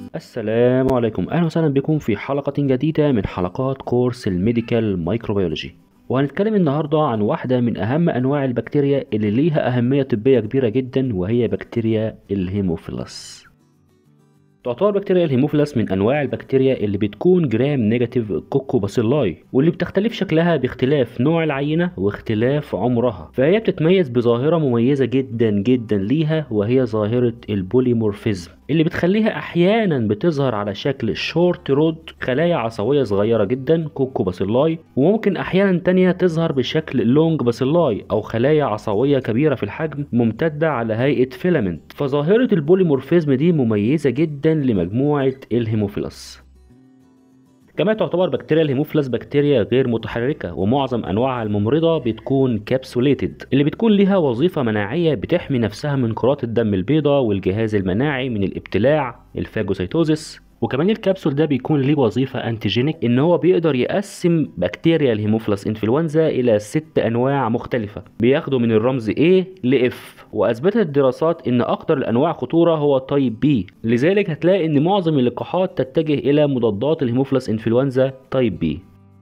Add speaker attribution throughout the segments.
Speaker 1: السلام عليكم اهلا وسهلا بكم في حلقة جديدة من حلقات كورس الميديكال مايكروبيولوجي وهنتكلم النهاردة عن واحدة من أهم أنواع البكتيريا اللي ليها أهمية طبية كبيرة جدا وهي بكتيريا الهيموفيلس تعتبر بكتيريا الهيموفيلس من انواع البكتيريا اللي بتكون جرام نيجاتيف كوكوباسيلاي واللي بتختلف شكلها باختلاف نوع العينه واختلاف عمرها فهي بتتميز بظاهره مميزه جدا جدا ليها وهي ظاهره البوليمورفيزم اللي بتخليها احيانا بتظهر على شكل شورت رود خلايا عصويه صغيره جدا كوكوباسيلاي وممكن احيانا تانية تظهر بشكل لونج باسيلاي او خلايا عصويه كبيره في الحجم ممتده على هيئه فيلامنت فظاهره البوليمورفيزم دي مميزه جدا لمجموعة الهيموفيلس كما تعتبر بكتيريا الهيموفيلس بكتيريا غير متحركة ومعظم أنواعها الممرضة بتكون كابسوليتد اللي بتكون لها وظيفة مناعية بتحمي نفسها من كرات الدم البيضاء والجهاز المناعي من الابتلاع الفاجوسيتوزيس وكمان الكبسول ده بيكون ليه وظيفة انتيجينيك ان هو بيقدر يقسم بكتيريا الهيموفيلس انفلونزا الى ست انواع مختلفة بياخدوا من الرمز A ل F واثبتت الدراسات ان اكتر الانواع خطورة هو تايب B لذلك هتلاقي ان معظم اللقاحات تتجه الى مضادات الهيموفيلس انفلونزا تايب B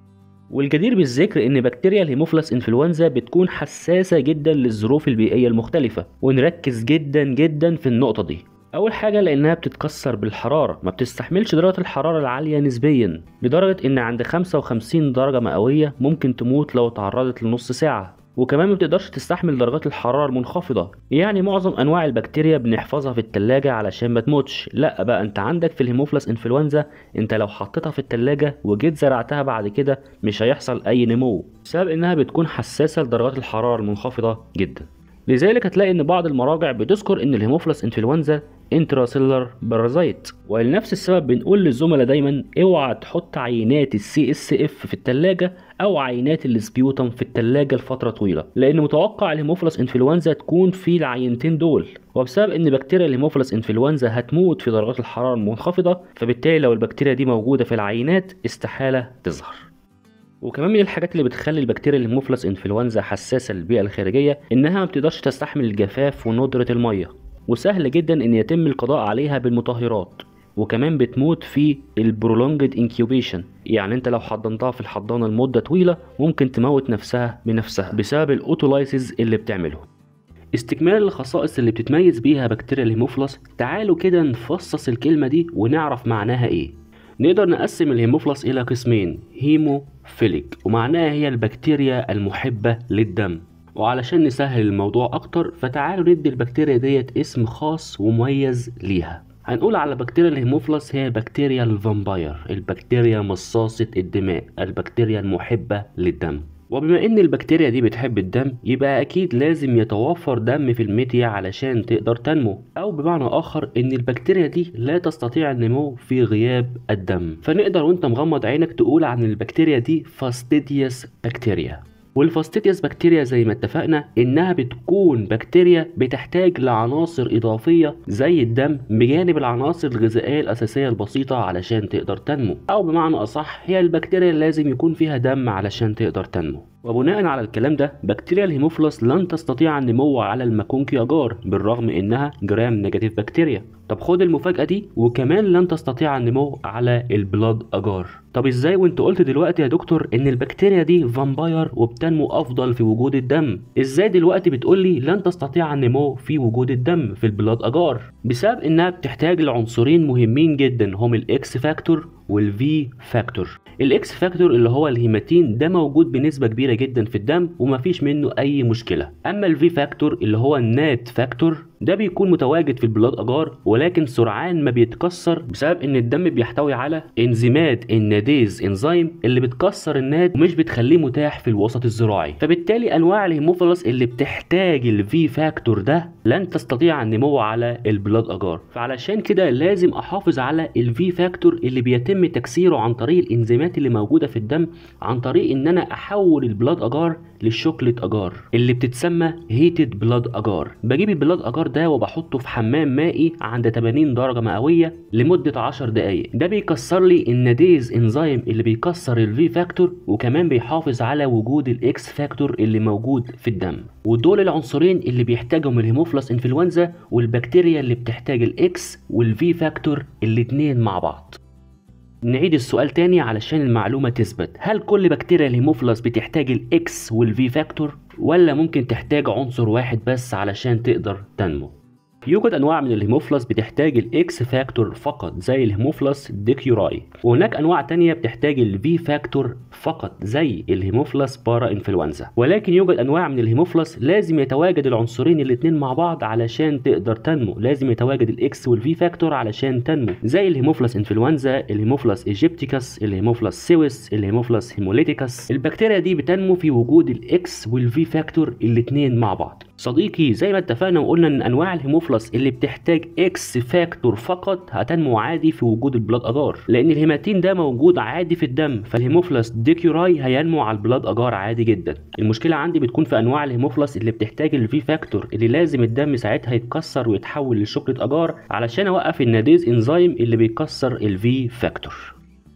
Speaker 1: والجدير بالذكر ان بكتيريا الهيموفيلس انفلونزا بتكون حساسة جدا للظروف البيئية المختلفة ونركز جدا جدا في النقطة دي اول حاجه لانها بتتكسر بالحراره ما بتستحملش درجه الحراره العاليه نسبيا لدرجه ان عند 55 درجه مئويه ممكن تموت لو تعرضت لنص ساعه وكمان ما بتقدرش تستحمل درجات الحرارة المنخفضة يعني معظم أنواع البكتيريا بنحفظها في التلاجة علشان ما تموتش لا بقى أنت عندك في الهيموفلس انفلونزا أنت لو حطيتها في التلاجة وجيت زرعتها بعد كده مش هيحصل أي نمو بسبب إنها بتكون حساسة لدرجات الحرارة المنخفضة جدا لذلك هتلاقي ان بعض المراجع بتذكر ان الهيموفلس انفلونزا انتراسيلر بارازايت ولنفس السبب بنقول للزملاء دايما اوعى تحط عينات السي اس اف في التلاجة او عينات السبيوتم في التلاجة لفترة طويلة لان متوقع الهيموفلس انفلونزا تكون في العينتين دول وبسبب ان بكتيريا الهيموفلس انفلونزا هتموت في درجات الحرارة المنخفضة فبالتالي لو البكتيريا دي موجودة في العينات استحالة تظهر وكمان من الحاجات اللي بتخلي البكتيريا الهيموفلس انفلونزا حساسه للبيئه الخارجيه انها ما بتقدرش تستحمل الجفاف وندره الميه وسهل جدا ان يتم القضاء عليها بالمطهرات وكمان بتموت في البرولونجد انكيوبيشن يعني انت لو حضنتها في الحضانه لمده طويله ممكن تموت نفسها بنفسها بسبب الاوتولايسيز اللي بتعمله استكمالا للخصائص اللي بتتميز بيها بكتيريا الهيموفلس تعالوا كده نفصص الكلمه دي ونعرف معناها ايه نقدر نقسم الهيموفلس الى قسمين هيموفيليك ومعناها هي البكتيريا المحبة للدم وعلشان نسهل الموضوع اكتر فتعالوا ندي البكتيريا ديت اسم خاص ومميز ليها هنقول على بكتيريا الهيموفلس هي بكتيريا الفامباير البكتيريا مصاصة الدماء البكتيريا المحبة للدم وبما ان البكتيريا دي بتحب الدم يبقى اكيد لازم يتوفر دم في الميديا علشان تقدر تنمو او بمعنى اخر ان البكتيريا دي لا تستطيع النمو في غياب الدم فنقدر وانت مغمض عينك تقول عن البكتيريا دي فاستيديوس بكتيريا والفاستيديوس بكتيريا زي ما اتفقنا انها بتكون بكتيريا بتحتاج لعناصر اضافيه زي الدم بجانب العناصر الغذائيه الاساسيه البسيطه علشان تقدر تنمو او بمعنى اصح هي البكتيريا لازم يكون فيها دم علشان تقدر تنمو وبناء على الكلام ده بكتيريا الهيموفلس لن تستطيع النمو على الماكونكي اجار بالرغم انها جرام نيجاتيف بكتيريا طب خد المفاجأة دي وكمان لن تستطيع النمو على البلاد أجار طب ازاي وانت قلت دلوقتي يا دكتور ان البكتيريا دي فامباير وبتنمو افضل في وجود الدم ازاي دلوقتي بتقولي لن تستطيع النمو في وجود الدم في البلاد أجار بسبب انها بتحتاج لعنصرين مهمين جدا هم الاكس فاكتور والفي فاكتور الاكس فاكتور اللي هو الهيماتين ده موجود بنسبه كبيره جدا في الدم ومفيش منه اي مشكله اما الفي فاكتور اللي هو النات فاكتور ده بيكون متواجد في البلاد اجار ولكن سرعان ما بيتكسر بسبب ان الدم بيحتوي على انزيمات الناديز انزيم اللي بتكسر الناد ومش بتخليه متاح في الوسط الزراعي فبالتالي انواع الهيموفيلس اللي بتحتاج الفي فاكتور ده لن تستطيع النمو على البلاد اجار فعلشان كده لازم احافظ على الفي فاكتور اللي بيتم تكسيره عن طريق الانزيمات اللي موجوده في الدم عن طريق ان انا احول البلاد اجار للشوكليت اجار اللي بتتسمى هيتد بلاد اجار بجيب البلاد اجار ده وبحطه في حمام مائي عند 80 درجة مئوية لمدة 10 دقايق ده بيكسر لي الناديز انزيم اللي بيكسر الفي فاكتور وكمان بيحافظ على وجود الاكس فاكتور اللي موجود في الدم ودول العنصرين اللي بيحتاجهم الهيموفلس انفلونزا والبكتيريا اللي بتحتاج الاكس والفي فاكتور الاتنين مع بعض نعيد السؤال تاني علشان المعلومة تثبت هل كل بكتيريا الهيموفلس بتحتاج الاكس والفي فاكتور ولا ممكن تحتاج عنصر واحد بس علشان تقدر تنمو يوجد انواع من الهيموفلس بتحتاج الاكس فاكتور فقط زي الهيموفلس ديكيوراي وهناك انواع تانية بتحتاج الفي فاكتور فقط زي الهيموفلس بارا انفلونزا ولكن يوجد انواع من الهيموفلس لازم يتواجد العنصرين الاثنين مع بعض علشان تقدر تنمو لازم يتواجد الاكس والفي فاكتور علشان تنمو زي الهيموفلس انفلونزا الهيموفلس ايجيبتيكس الهيموفلس سيوس الهيموفلس هيموليتيكس البكتيريا دي بتنمو في وجود الاكس والفي فاكتور الاثنين مع بعض صديقي زي ما اتفقنا وقلنا ان انواع الهيموفلس اللي بتحتاج اكس فاكتور فقط هتنمو عادي في وجود البلاد اجار لان الهيماتين ده موجود عادي في الدم فالهيموفلس ديكيوراي هينمو على البلاد اجار عادي جدا المشكله عندي بتكون في انواع الهيموفلس اللي بتحتاج الفي فاكتور اللي لازم الدم ساعتها يتكسر ويتحول لشوكليت اجار علشان اوقف الناديز انزيم اللي بيكسر الفي فاكتور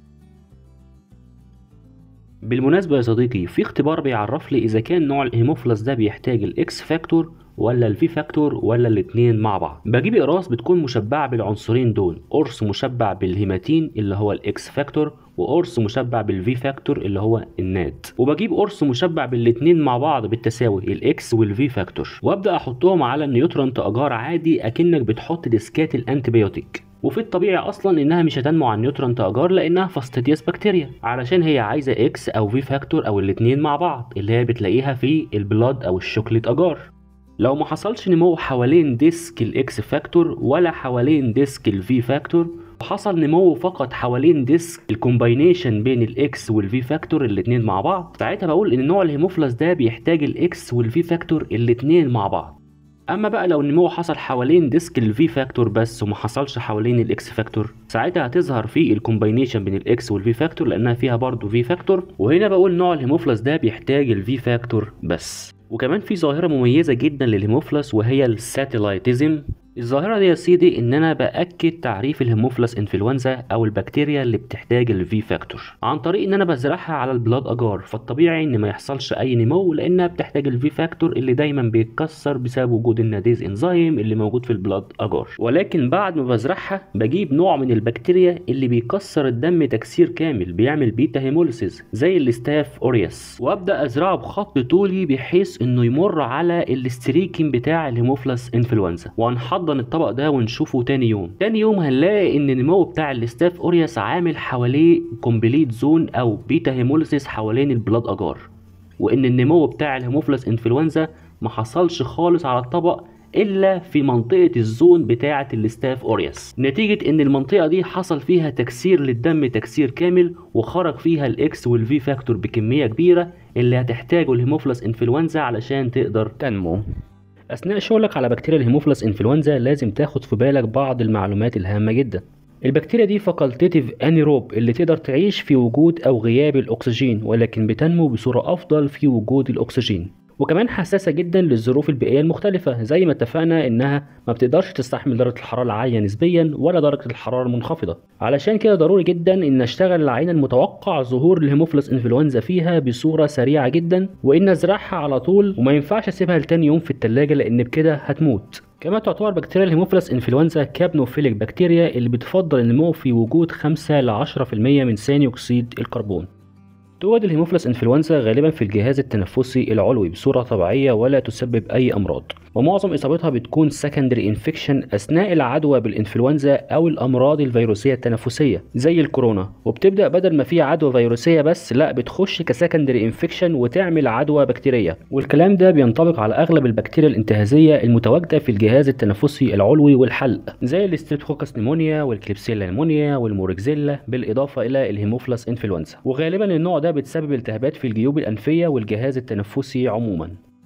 Speaker 1: بالمناسبة يا صديقي في اختبار بيعرف لي إذا كان نوع الهيموفلس ده بيحتاج الإكس فاكتور ولا الفي فاكتور ولا الاتنين مع بعض بجيب اقراص بتكون مشبعة بالعنصرين دول قرص مشبع بالهيماتين اللي هو الاكس فاكتور وقرص مشبع بالفي فاكتور اللي هو الناد وبجيب قرص مشبع بالاتنين مع بعض بالتساوي الاكس والفي فاكتور وابدا احطهم على النيوترنت اجار عادي اكنك بتحط ديسكات الانتيبيوتيك وفي الطبيعي اصلا انها مش هتنمو على النيوترنت اجار لانها فاستيديوس بكتيريا علشان هي عايزه اكس او في فاكتور او الاتنين مع بعض اللي هي بتلاقيها في البلاد او الشوكليت اجار لو ما حصلش نمو حوالين ديسك الاكس فاكتور ولا حوالين ديسك الفي فاكتور وحصل نمو فقط حوالين ديسك الكومباينيشن بين الاكس والفي فاكتور الاتنين مع بعض ساعتها بقول ان نوع الهيموفلس ده بيحتاج الاكس والفي فاكتور الاتنين مع بعض اما بقى لو النمو حصل حوالين ديسك الفي فاكتور بس وما حصلش حوالين الاكس فاكتور ساعتها هتظهر في الكومباينيشن بين الاكس والفي فاكتور لانها فيها برضه في فاكتور وهنا بقول نوع الهيموفلس ده بيحتاج الفي فاكتور بس وكمان في ظاهرة مميزة جدا للهيموفلس وهي الساتلايتيزم الظاهرة دي يا سيدي ان انا باكد تعريف الهيموفلس انفلونزا او البكتيريا اللي بتحتاج الفي فاكتور عن طريق ان انا بزرعها على البلاد اجار فالطبيعي ان ما يحصلش اي نمو لانها بتحتاج الفي فاكتور اللي دايما بيتكسر بسبب وجود الناديز انزيم اللي موجود في البلاد اجار ولكن بعد ما بزرعها بجيب نوع من البكتيريا اللي بيكسر الدم تكسير كامل بيعمل بيتا هيموليسيس زي الاستاف اورياس وابدا ازرعه بخط طولي بحيث انه يمر على الاستريكين بتاع الهيموفلس انفلونزا وهنحضر نحضن الطبق ده ونشوفه تاني يوم تاني يوم هنلاقي ان النمو بتاع الاستاف اورياس عامل حواليه كومبليت زون او بيتا هيموليسيس حوالين البلاد اجار وان النمو بتاع الهيموفلس انفلونزا ما حصلش خالص على الطبق الا في منطقه الزون بتاعه الاستاف اورياس نتيجه ان المنطقه دي حصل فيها تكسير للدم تكسير كامل وخرج فيها الاكس والفي فاكتور بكميه كبيره اللي هتحتاجه الهيموفلس انفلونزا علشان تقدر تنمو أثناء شغلك على بكتيريا الهيموفلس انفلونزا لازم تاخد في بالك بعض المعلومات الهامة جدا البكتيريا دي فاكولتيتيف انيروب اللي تقدر تعيش في وجود أو غياب الأكسجين ولكن بتنمو بصورة أفضل في وجود الأكسجين وكمان حساسة جدا للظروف البيئية المختلفة زي ما اتفقنا انها ما بتقدرش تستحمل درجة الحرارة العالية نسبيا ولا درجة الحرارة المنخفضة علشان كده ضروري جدا ان اشتغل العينة المتوقع ظهور الهيموفلس انفلونزا فيها بصورة سريعة جدا وان ازرعها على طول وما ينفعش اسيبها لتاني يوم في التلاجة لان بكده هتموت كما تعتبر بكتيريا الهيموفلس انفلونزا كابنوفيليك بكتيريا اللي بتفضل النمو في وجود 5 ل 10% من ثاني اكسيد الكربون توجد الهيموفلس انفلونزا غالبا في الجهاز التنفسي العلوي بصورة طبيعية ولا تسبب أي أمراض ومعظم إصابتها بتكون سكندري انفكشن أثناء العدوى بالإنفلونزا أو الأمراض الفيروسية التنفسية زي الكورونا وبتبدأ بدل ما في عدوى فيروسية بس لا بتخش كسكندري انفكشن وتعمل عدوى بكتيرية والكلام ده بينطبق على أغلب البكتيريا الانتهازية المتواجدة في الجهاز التنفسي العلوي والحلق زي الستريبتوكوكس نيمونيا والكليبسيلا نيمونيا والموركزيلا بالإضافة إلى الهيموفلس انفلونزا وغالبا النوع ده بتسبب التهابات في الجيوب الأنفية والجهاز التنفسي عموما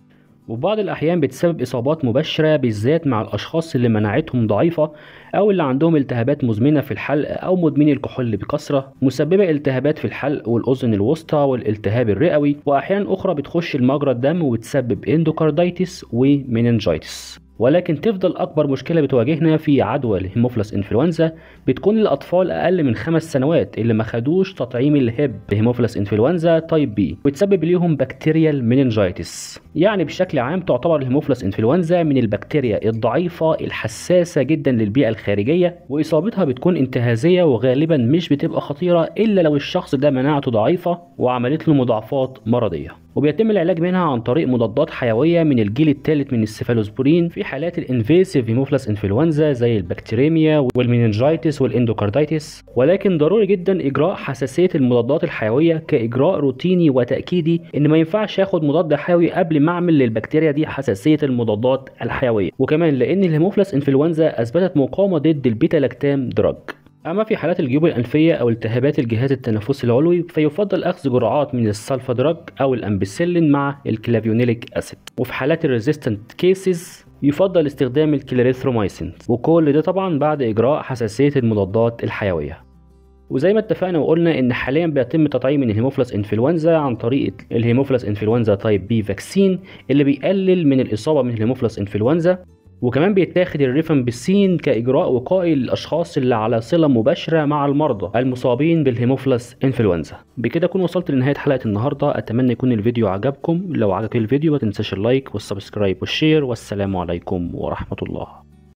Speaker 1: وبعض الأحيان بتسبب إصابات مباشرة بالذات مع الأشخاص اللي مناعتهم ضعيفة أو اللي عندهم التهابات مزمنة في الحلق أو مدمني الكحول بكثرة مسببة التهابات في الحلق والأذن الوسطى والالتهاب الرئوي وأحيانا أخرى بتخش المجرى الدم وتسبب اندوكارديتس وميننجيتس ولكن تفضل اكبر مشكله بتواجهنا في عدوى الهيموفلس انفلونزا بتكون الاطفال اقل من خمس سنوات اللي ما خدوش تطعيم الهب الهيموفلس انفلونزا تايب بي وتسبب ليهم بكتيريال مننجايتس يعني بشكل عام تعتبر الهيموفلس انفلونزا من البكتيريا الضعيفه الحساسه جدا للبيئه الخارجيه واصابتها بتكون انتهازيه وغالبا مش بتبقى خطيره الا لو الشخص ده مناعته ضعيفه وعملت له مضاعفات مرضيه وبيتم العلاج منها عن طريق مضادات حيويه من الجيل الثالث من السيفالوسبورين في حالات الانفيسيف هيموفلس انفلونزا زي البكتيريميا والمينينجايتس والاندوكاردايتس ولكن ضروري جدا اجراء حساسيه المضادات الحيويه كاجراء روتيني وتاكيدي ان ما ينفعش اخد مضاد حيوي قبل ما اعمل للبكتيريا دي حساسيه المضادات الحيويه وكمان لان الهيموفلس انفلونزا اثبتت مقاومه ضد البيتا لاكتام دراج أما في حالات الجيوب الأنفية أو التهابات الجهاز التنفسي العلوي فيفضل أخذ جرعات من السلفا دراج أو الأمبسيلين مع الكلافيونيليك أسيد وفي حالات الريزيستنت كيسز يفضل استخدام الكلاريثرومايسين وكل ده طبعا بعد إجراء حساسية المضادات الحيوية وزي ما اتفقنا وقلنا ان حاليا بيتم تطعيم الهيموفلس انفلونزا عن طريق الهيموفلس انفلونزا تايب بي فاكسين اللي بيقلل من الاصابه من الهيموفلس انفلونزا وكمان بيتاخد الريفامبيسين كإجراء وقائي للأشخاص اللي على صلة مباشرة مع المرضى المصابين بالهيموفلس انفلونزا بكده أكون وصلت لنهاية حلقة النهاردة أتمنى يكون الفيديو عجبكم لو عجبك الفيديو ما تنساش اللايك والسبسكرايب والشير والسلام عليكم ورحمة الله